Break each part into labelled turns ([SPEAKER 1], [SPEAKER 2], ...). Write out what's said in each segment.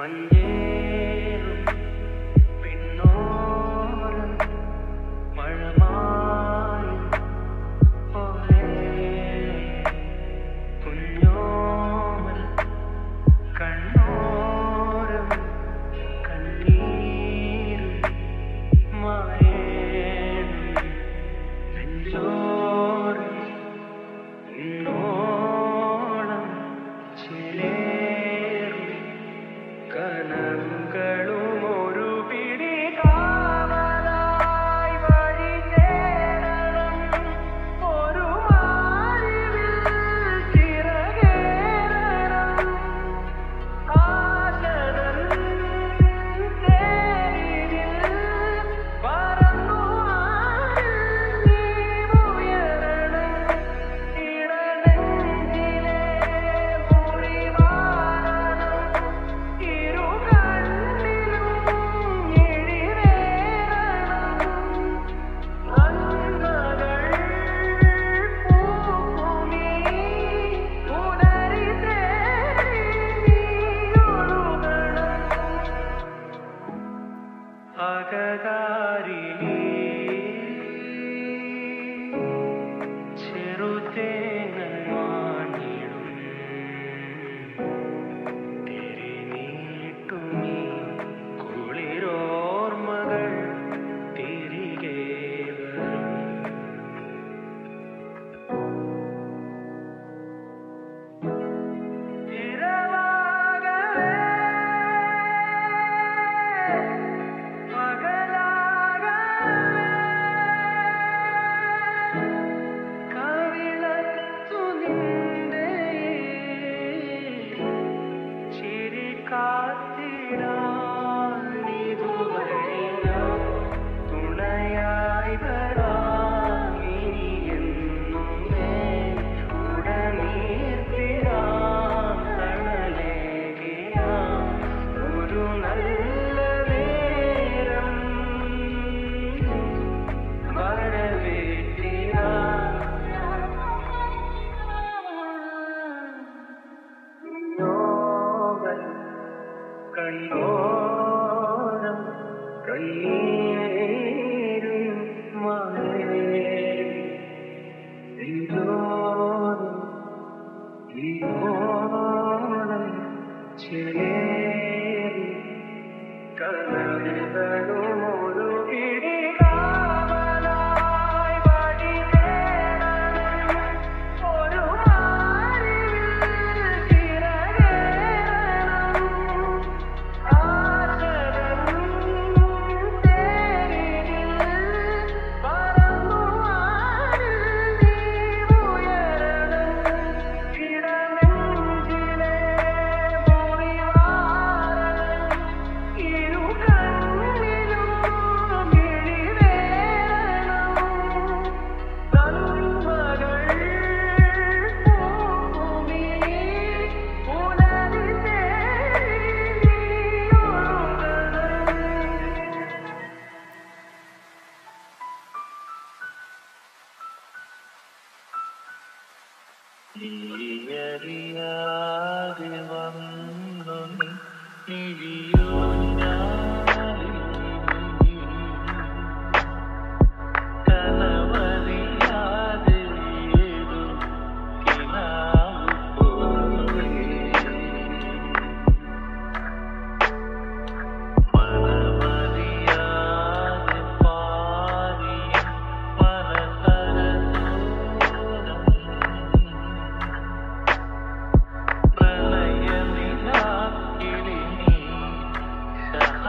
[SPEAKER 1] മഞ്ഞേറും പിന്നോരം മഴമായും പോലെ കുഞ്ഞോമൽ കണ്ണോരം കണ്ണീർ മായേണം നെഞ്ചോരം ഇന്നോളം ചിലേറും കനവുകളും ഒരു പിടി കാവലായി വഴി തേടണം ഒരു മാറിവിൽ ചിറകേറണം ആശതൻ തേരിൽ പറന്നു നീ ഉയരണം ഇടനെഞ്ചിലെ മുറിവാരണം ഇരു കണ്ണിലും ഇഴിവേറണം അന്നകൾ പൂക്കുമീ ഉദരി തേടി നീയൊഴുകണം അകതാരിലേ ചെറുതേങ്ങൽ മാഞ്ഞിടും തിരിനീട്ടുമീ കുളിരോർമ്മകൾ തിരികെ വരും ഇരവാകവേ പകലാകവേ കവിളത്തു നിന്റെ ചിരി കാത്തിടാനിതുവരെ ഞാൻ തുണയായി വരാം ഇനിയെന്നും ഞാൻ ഉടനീർത്തിടാം തണലേകിടാം ഒരു നല്ല നേരം വരവേറ്റിടാം കണ്ണോരം കണ്ണീരും മാറേറി നെഞ്ചോരം ഈയോളം ചേരി കനലുകളും ഒരു പിടി കാവലായി വഴി തേടണം ഒരു മാറിവിൽ ചിറകേറണം ആശരം തേരിൽ പറന്നു നീ ഉയരണം ഇടനെഞ്ചിലെ മുറിവാരണം ഇരു കണ്ണിലും മിഴിവേറണം നന്മകൾ പൂക്കുമീ ഉണരി തേടി നീയൊഴുകണം നീയറിയാതെ വന്നു നീ മിഴിയോഞ്ഞാലിൽ കനവറിയാതെ ഏതോ കിനാവ് പോലെ മനമറിയാതെ പാറിയ മനസരസോരം പ്രണയനിലാക്കിളി നീ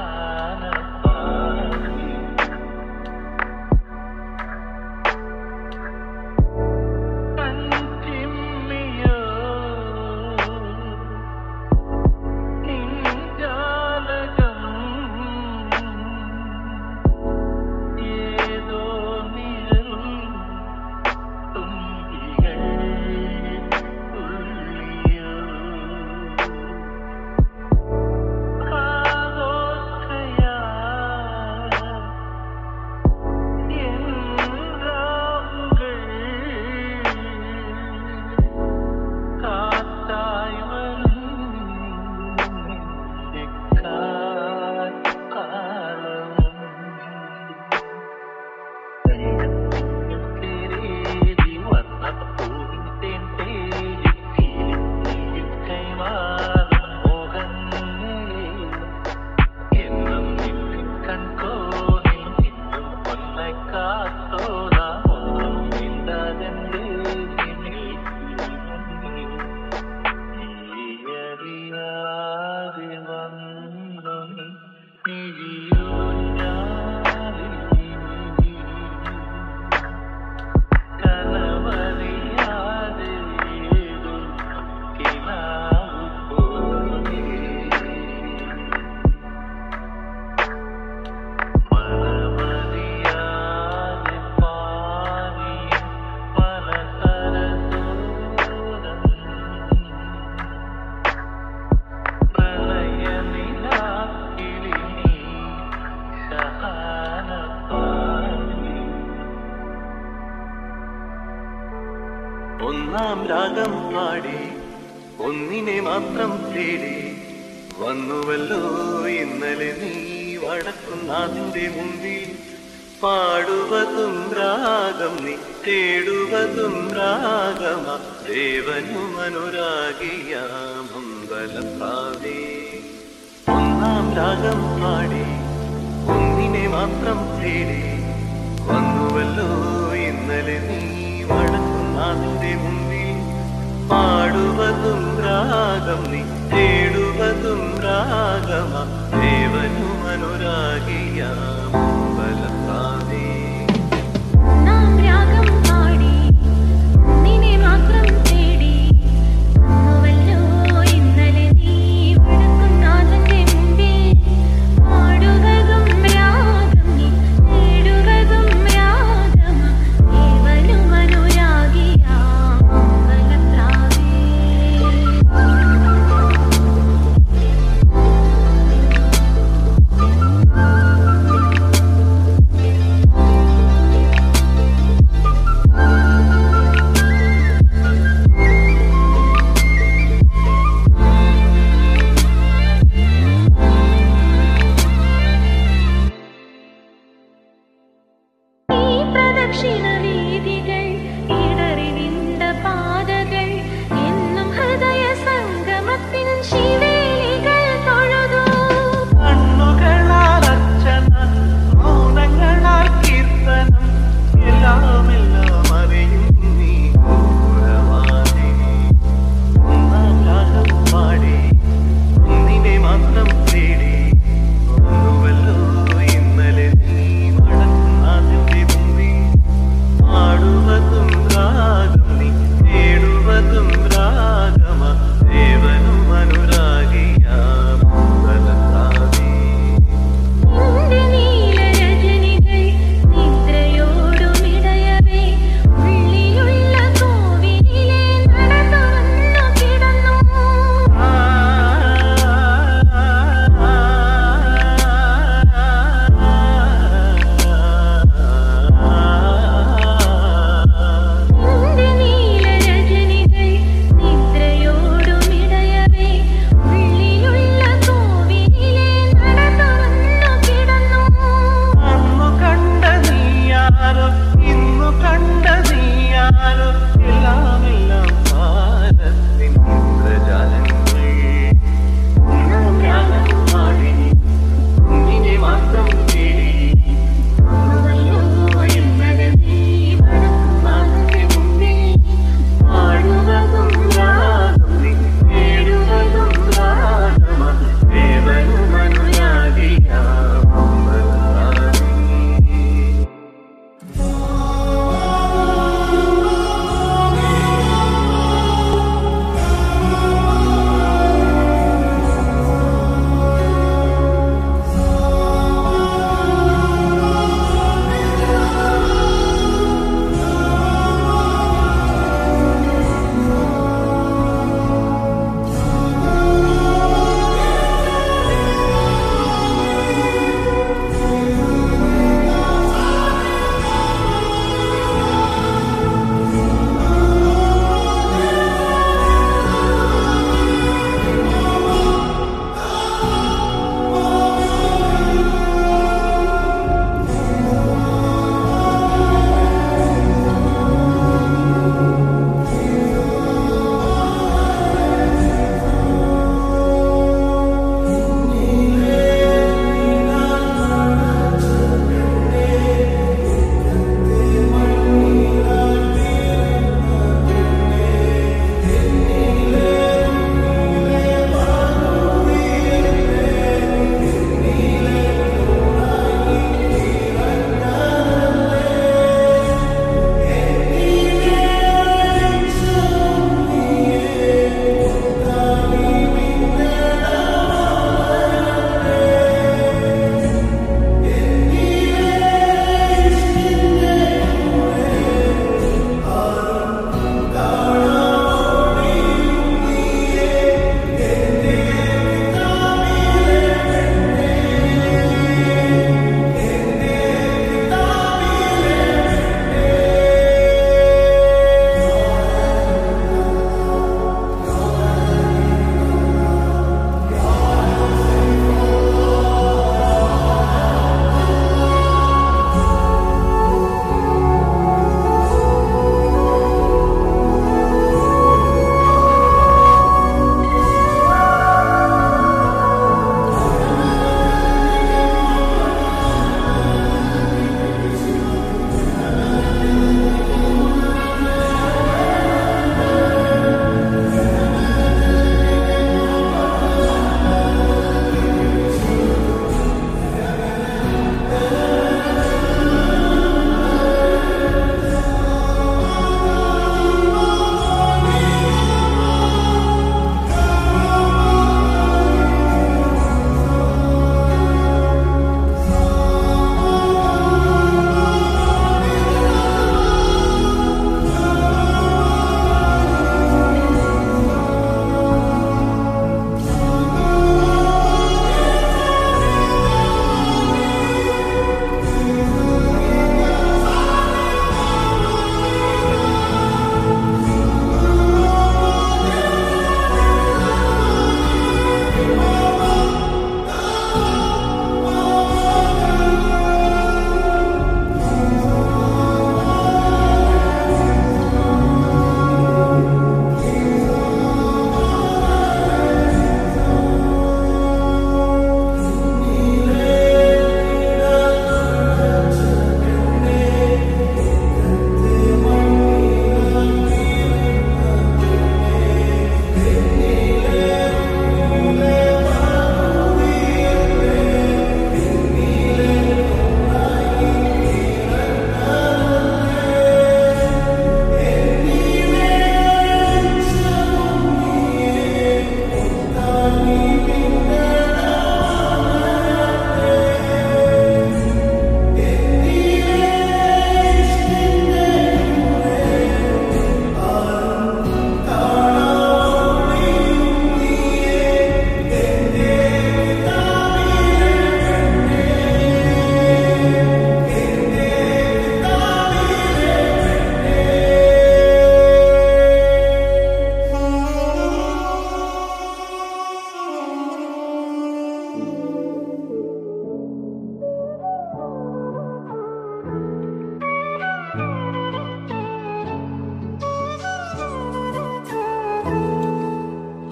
[SPEAKER 1] ഒന്നാം രാഗം പാടി ഒന്നിനെ മാത്രം തേടി വന്നുവല്ലോ ഇന്നലെ നീ വടക്കുന്നാഥിന്റെ മുമ്പിൽ പാടുവതും രാഗം നീ തേടുവതും രാഗമ ദേവനും അനുരാഗിയാമമ്പലപ്രാവേ ഒന്നാം രാഗം പാടി ഒന്നിനെ മാത്രം തേടി വന്നുവല്ലോ ഇന്നലെ നീ വടക്കുന്നാഥിന്റെ മുമ്പിൽ പാടുവതും രാഗം നീ തേടുവതും രാഗമ ദേവനും അനുരാഗിയാമമ്പലപ്രാവേ
[SPEAKER 2] നാം രാഗം പാടി നിന്നെ മാത്രം തേടി വന്നുവല്ലോ ഇന്നലെ നീ വടക്കുന്നാഥന്റെ മുമ്പിൽ പാടുവതും രാഗം നീ തേടുവതും രാഗമ ദേവനും അനുരാഗിയാം അമ്പലപ്രാവേ
[SPEAKER 1] ും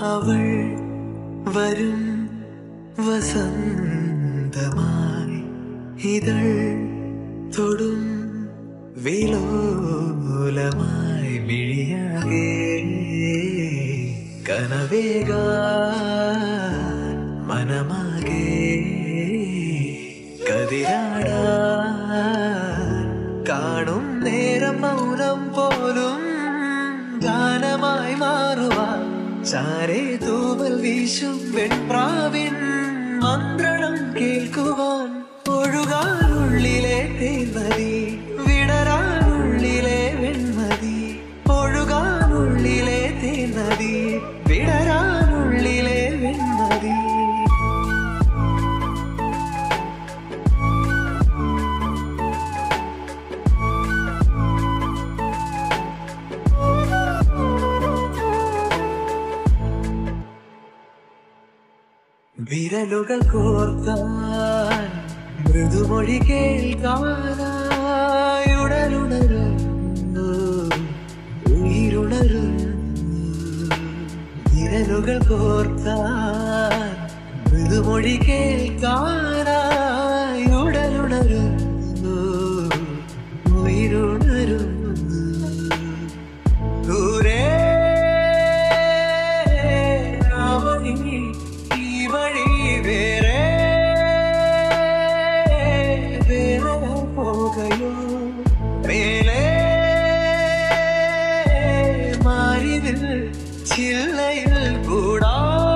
[SPEAKER 1] അവൾ വരും വസന്തമായി ഇതൾ തൊടും വിലോലമായി മിഴിയാകെ കനവേഗ മനമാകെ കതിരാടാ കാണും നേരം മൗനം പോലും ഗാനമായി മാറുവാൻ ചാരേ തൂവൽ വീശും വെൺപ്രാവിൻ മന്ത്രണം കേൾക്കുവാൻ ഒഴുകാനുള്ളിലെ തേൻമതി വിടരാനുള്ളിലെ വെൺമതി ഒഴുകാനുള്ളിലെ തേൻമതി വിടരാനുള്ളിലെ വെൺമതി വിരലുകൾ കോർക്കാൻ മൃദുമൊഴി കേൾക്കാനായി ഉടലുണരുന്നു ഉயிருണരുന്നു വിരലുകൾ കോർക്കാൻ മൃദുമൊഴി കേൾക്കാനായി ഉടലുണരുന്നു ഉയിരുണരുന്നു ദൂരെ ആ വഴി ഈ വഴി വേറെ വേറെ പോകയോ മേലെ മാറിവിൽ ചില്ലയിൽ കൂടാ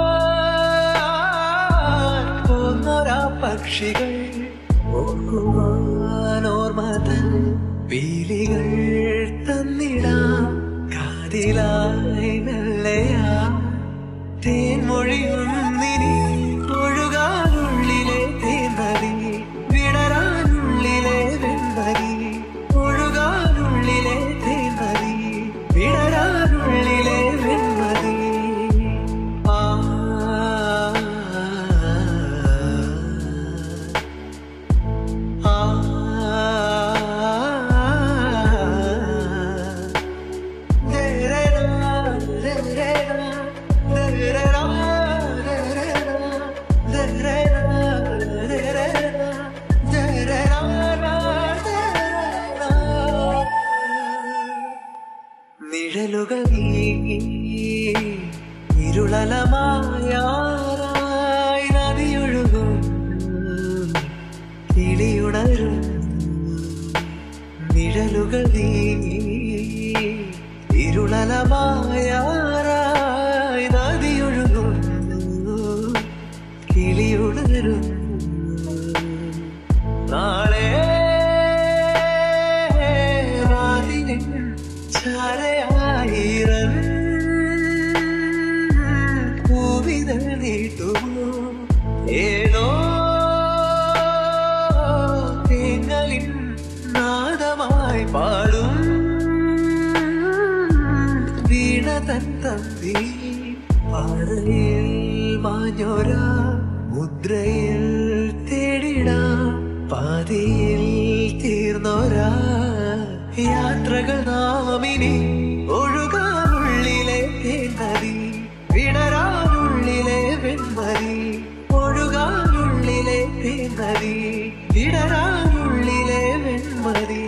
[SPEAKER 1] പോന്നൊരാ പക്ഷികൾ ഓർക്കുവാൻ ഓർമ്മതൻ പീലികൾ തന്നിടാം കാതിലായി മെല്ലയാ തേൻമൊഴിയൊന്നിനി ഒഴുകാനുള്ളിലെ തേൻമതി വിടരാനുള്ളിലെ വെൺമതി ഒഴുകാനുള്ളിലെ തേൻമതി വിടരാനുള്ളിലെ വെൺമതി ആ ആ നിഴലുകൾ നീങ്ങി ഇരുളലമായാറായി നദിയൊഴുകും കിളിയുണരും നിഴലുകൾ നീങ്ങി ഇരുളലമായാറായി നദിയൊഴുകുന്നു കിളിയുണരും നാളെ വാതിലിൻ ചാരയായിരം പൂവിതൾ നീട്ടുമോ ഏതോ തേങ്ങലിൻ നാദമായി പാടും വീണ തൻ തമ്പി പാടയിൽ മാഞ്ഞോര മുദ്രയിൽ തേടിടാ പാതിയിൽ തീർന്നോരാ യാത്രകൾ നാമിനി ഒഴുകാനുള്ളിലെ തേൻമതി വിടരാനുള്ളിലെ വെൺമതി ഒഴുകാനുള്ളിലെ തേൻമതി വിടരാനുള്ളിലെ വെൺമതി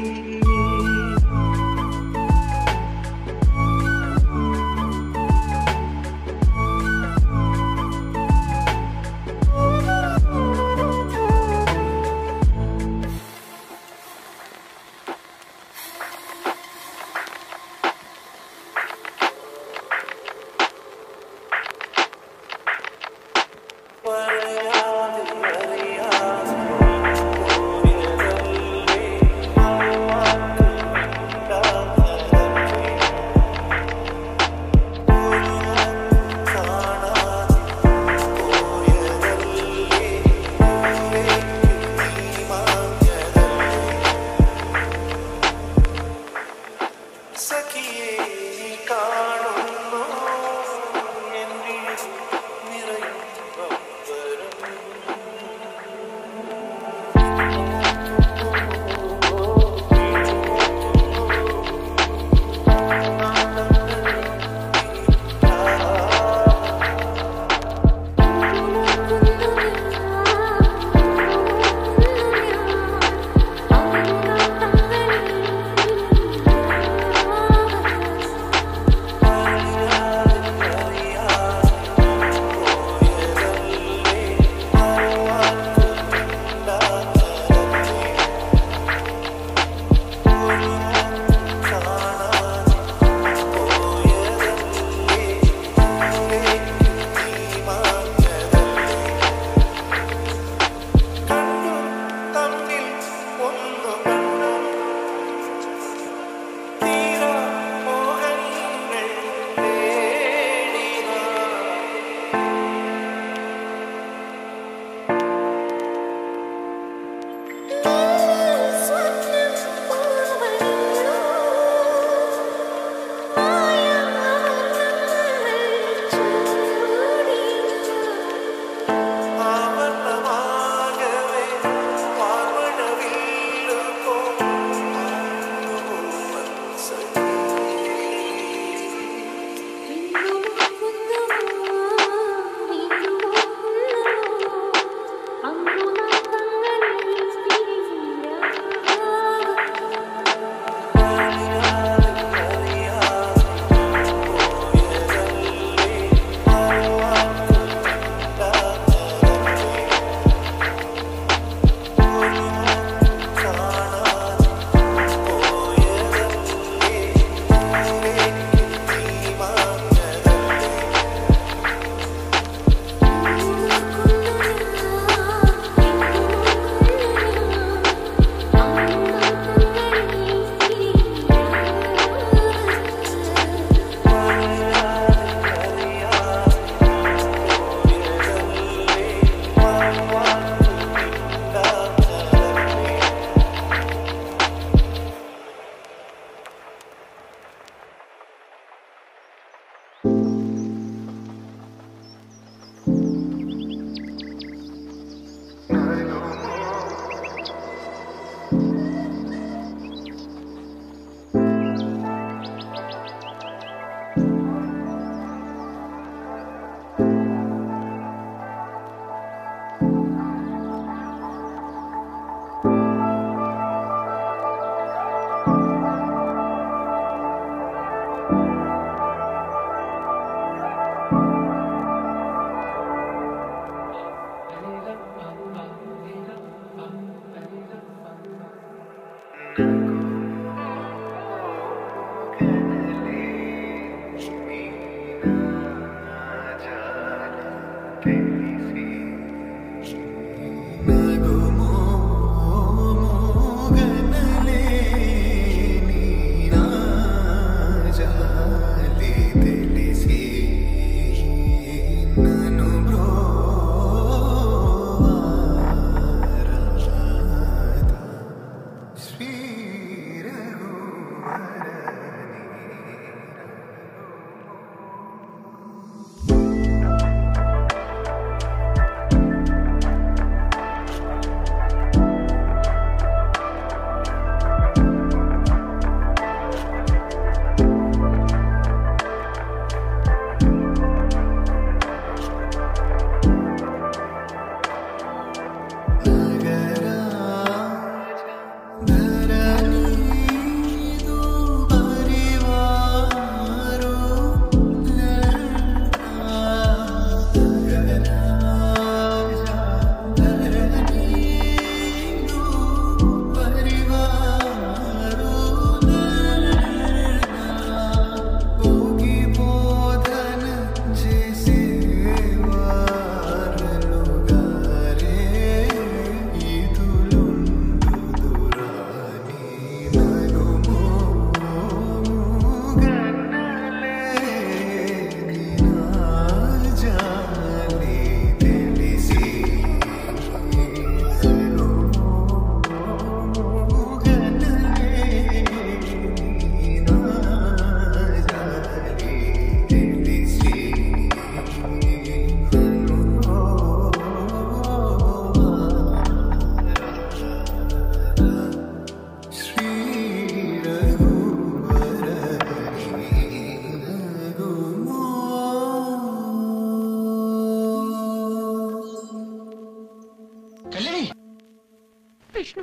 [SPEAKER 2] വിഷ്ണു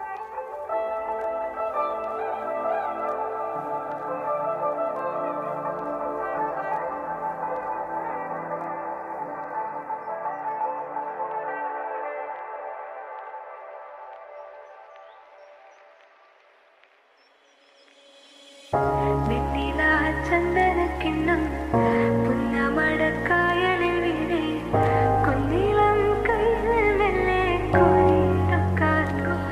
[SPEAKER 2] വെണ്ണില ചന്ദനക്കിണ്ണം പുന്നമടക്കായലിൽ വീണേ കുന്നിളം കയ്യിൽ മെല്ലെ കോരിയിട്ടക്കാൻ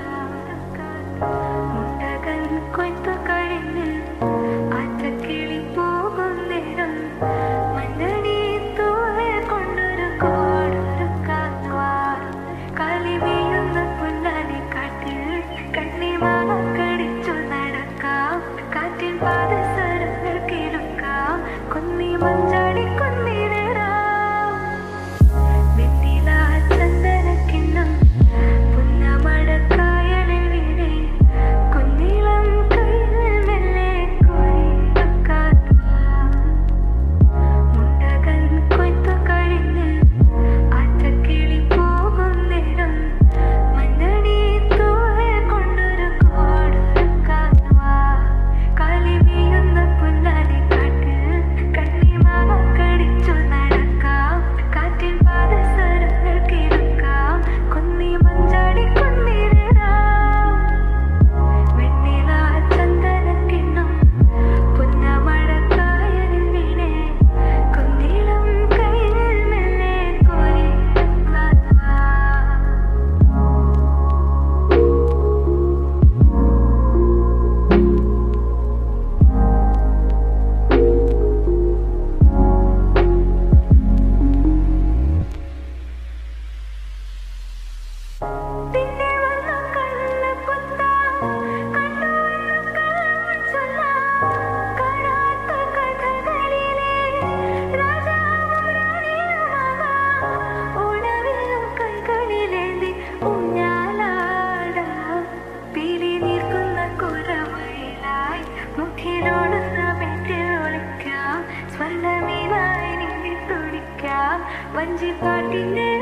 [SPEAKER 2] മുട്ടകൻ കൊയ്ത്തു കഴിഞ്ഞ് ആറ്റക്കിളി പോകും നേരം മഞ്ഞണി തൂവെ കൊണ്ടൊരു കോടൊരുക്കാൻ കളി വീഴുന്ന പുല്ലാനി കാട്ടിൽ കണ്ണിമാങ്ങ കടിച്ചു നടക്കാം കാറ്റിൻ പാദസരങ്ങൾ കിടക്കാം കുന്നി മഞ്ചാടി കുന്നിടരാം വെണ്ണില ചന്ദനക്കിണ്ണം പുന്നമടക്കായലിൽ വീണേ കുന്നിളം കയ്യിൽ മെല്ലെ കോരിയിട്ടക്കാൻ മുണ്ടകൻ കൊയ്ത്തു കഴിഞ്ഞ് ആറ്റക്കിളി പോകും നേരം മഞ്ഞണി തൂവെ കൊണ്ടൊരു കോടൊരുക്കാൻ കളി വീഴുന്ന പുല്ലാനി കാട്ടിൽ കണ്ണിമാങ്ങ കടിച്ചു നടക്കാം കാറ്റിൻ പാദസരങ്ങൾ കിടക്കാം കുന്നി മഞ്ചാടി കുന്നിടാം വെണ്ണില ചന്ദനക്കിണ്ണം പുന്നമഴക്കായലിൽ വീണേ കുന്നിളം കയ്യിൽ മെല്ലെ കോരിയിട്ടക്കാൻ പിന്നെ വന്നു കള്ളക്കുത്ത കണ്ടുവന്നു കള്ളച്ചൊല്ല കാണാത്ത കഥകളിലെ രാജാവും റാണിയുമാകാം ഉണവിലും കൈകളിലേന്തി ഊഞ്ഞാലാടാം പിരി നിൽക്കുന്ന കുരമയിലായി മുഖിലോടുന്ന വെട്ടിൽ ഒളിക്കാം സ്വർണ്ണമീനായി നീന്തി തുടിക്കാം വഞ്ചിപ്പാട്ടിന്റെ